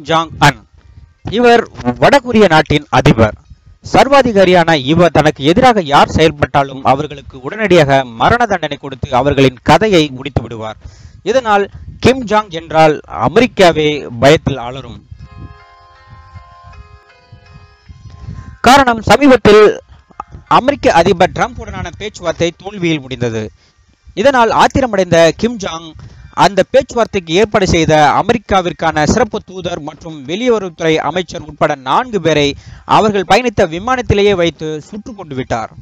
Jong an இவர் வடகொரிய நாட்டின் அதிபர் சர்வாதிகாரியான இவர் தனக்கு எதிராக யார் செயல்பட்டாலும் அவர்களுக்கு உடனடியாக மரண தண்டனை கொடுத்து அவர்களின் கதையை முடித்து விடுவார் இதனால் கிம் ஜாங் என்றால் அமெரிக்காவே பயத்தில் அலரும் காரணம் சமீபத்தில் அமெரிக்க அதிபர் ட்ரம்ப் உடனான பேச்சுவார்த்தை தோல்வியில் முடிந்தது இதனால் ஆத்திரமடைந்த கிம் ஜாங் அந்த பேச்சுவார்த்தைக்கு ஏற்பாடு செய்த அமெரிக்காவிற்கான சிறப்பு தூதர் மற்றும் வெளியுறவுத்துறை அமைச்சர் உட்பட நான்கு பேரை அவர்கள் பயணித்த விமானத்திலேயே வைத்து சுட்டுக் கொண்டு விட்டார்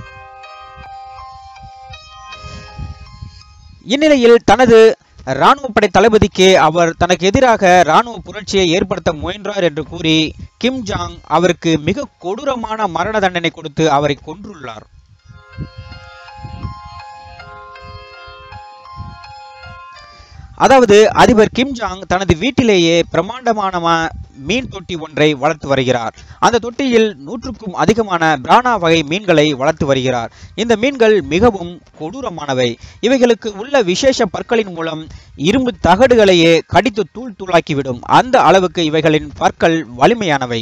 இந்நிலையில் தனது இராணுவ படை தளபதிக்கு அவர் தனக்கு எதிராக இராணுவ புரட்சியை ஏற்படுத்த முயன்றார் என்று கூறி கிம் ஜாங் அவருக்கு மிக கொடூரமான மரண தண்டனை கொடுத்து அவரை கொன்றுள்ளார் அதாவது அதிபர் கிம் ஜாங் தனது வீட்டிலேயே பிரம்மாண்டமான மீன் தொட்டி ஒன்றை வளர்த்து வருகிறார் அந்த தொட்டியில் நூற்றுக்கும் அதிகமான பிரானா வகை மீன்களை வளர்த்து வருகிறார் இந்த மீன்கள் மிகவும் கொடூரமானவை இவைகளுக்கு உள்ள விசேஷ பற்களின் மூலம் இரும்பு தகடுகளையே கடித்து தூள் தூளாக்கிவிடும் அந்த அளவுக்கு இவைகளின் பற்கள் வலிமையானவை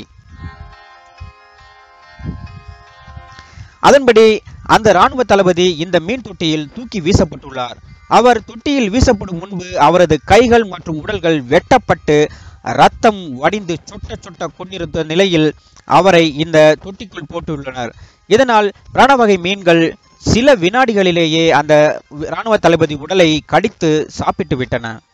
அதன்படி அந்த இராணுவ தளபதி இந்த மீன் தொட்டியில் தூக்கி வீசப்பட்டுள்ளார் அவர் தொட்டியில் வீசப்படும் முன்பு அவரது கைகள் மற்றும் உடல்கள் வெட்டப்பட்டு ரத்தம் வடிந்து சொட்ட சொட்ட கொண்டிருந்த நிலையில் அவரை இந்த தொட்டிக்குள் போட்டுள்ளனர் இதனால் பிராணவகை மீன்கள் சில வினாடிகளிலேயே அந்த இராணுவ தளபதி உடலை கடித்து சாப்பிட்டு விட்டன